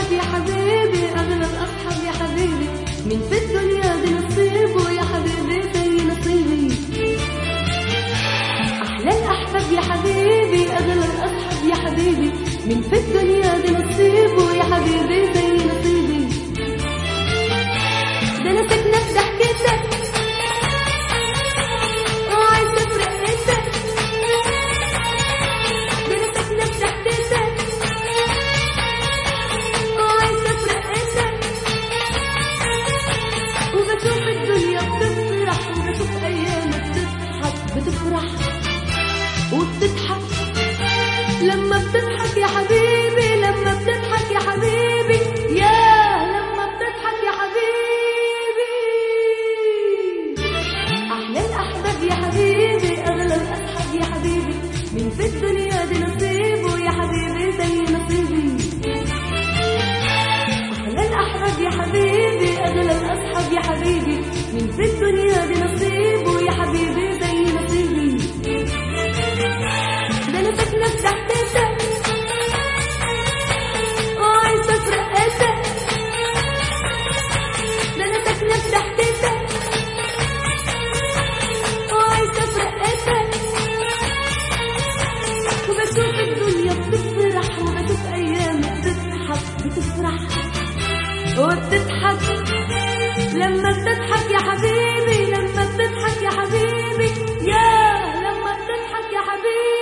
الأحباب يا حبيبي أغلى الأصحاب يا حبيبي من في الدنيا دي نصيبه يا حبيبي زي نصيبي أحلى الأحباب يا حبيبي أغلى الأصحاب يا حبيبي من في الدنيا دي نصيبه يا حبيبي زي نصيبي ده أنا ساكنة في ضحكتك وعايزة أفرق إيدك ده أنا ساكنة في ضحكتك وعايزة أفرق إيدك وبشوف الدنيا بتفرح وبشوف أيامك بتضحك بتفرح وبتضحك لما بتضحك يا حبيبي لما بتضحك يا حبيبي يا لما بتضحك يا حبيبي أحلى الأحباب يا حبيبي أغلى الأصحاب يا حبيبي من في الدنيا دي نصيبه يا حبيبي زي نصيبي أحلى الأحباب يا حبيبي أغلى الأصحاب يا حبيبي من في الدنيا دي نصيبه يا حبيبي زي نصيبي ده أنا ساكنة في تحتتك وعايشة في رقتك ده أنا ساكنة في تحتتك وعايشة في رقتك وبشوف الدنيا بتفرح وبشوف أيامك بتضحك بتفرح وبتضحك لما بتضحك يا حبيبي لما بتضحك يا حبيبي يا لما بتضحك يا حبيبي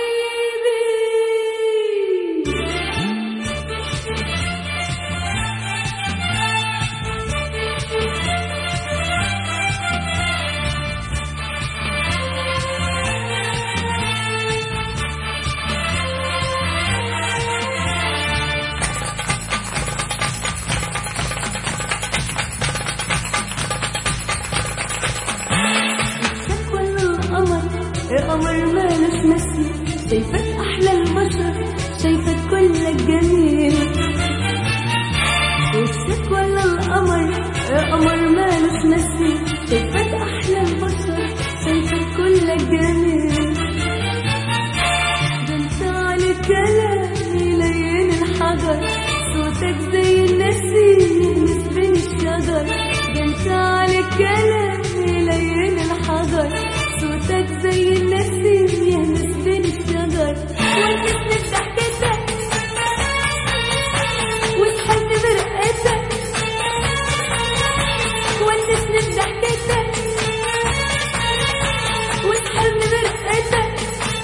شاف ولا القمر القمر مالوش مثيل شايفك احلى البشر شايفك كلك جميل وشك ولا القمر القمر مالوش مثيل شايفك احلى البشر شايفك كلك جميل ده انت على كلام يلين الحجر صوتك زي النسيم يهمس بين الشجر ده انت على كلام يلين الحجر صوتك زي النسيم يهمس بين الشجر والجسم بضحكتك وتحب برقتك والجسم بضحكتك وتحب برقتك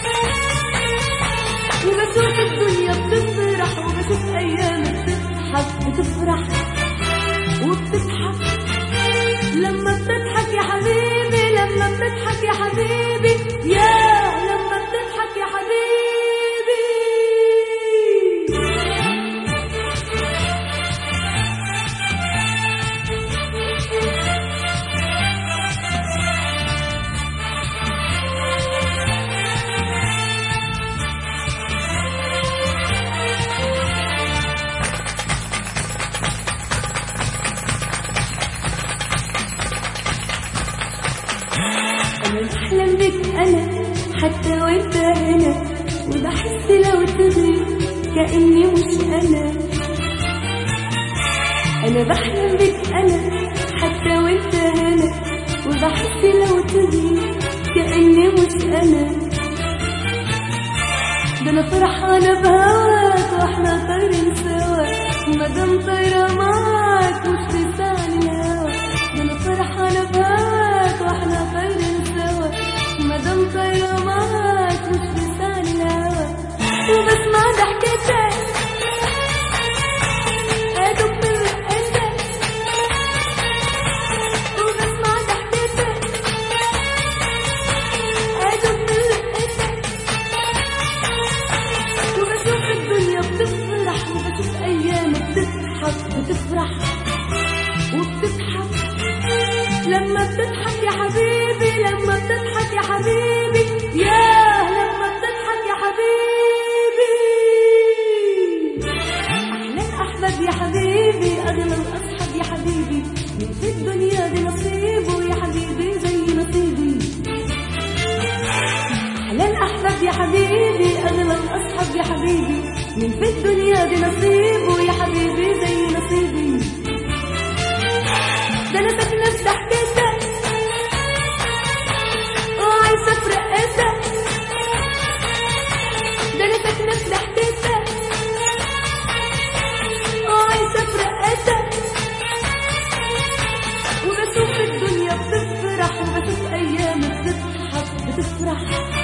وبشوف الدنيا بتفرح وبشوف ايامك بتضحك بتفرح وبتضحك لما بتضحك يا حبيبي لما بتضحك يا حبيبي يا لما بتضحك يا حبيبي أنا بحلم بك أنا حتى وأنت هنا وبحس لو تغيب كأني مش أنا أنا بحلم بك أنا حتى وأنت هنا وبحس لو تغيب كأني مش أنا ده أنا فرحانة بهواك وإحنا طايرين سوا مادام طايرة معاك مش تسعني الهوا ده أنا فرحانة بهواك وإحنا طايرين سوا مادام طايرة معاك مش تسعني الهوا وبسمع ضحكتك أدب برقتك وبسمع ضحكتك أدب برقتك وبشوف الدنيا بتفرح فرح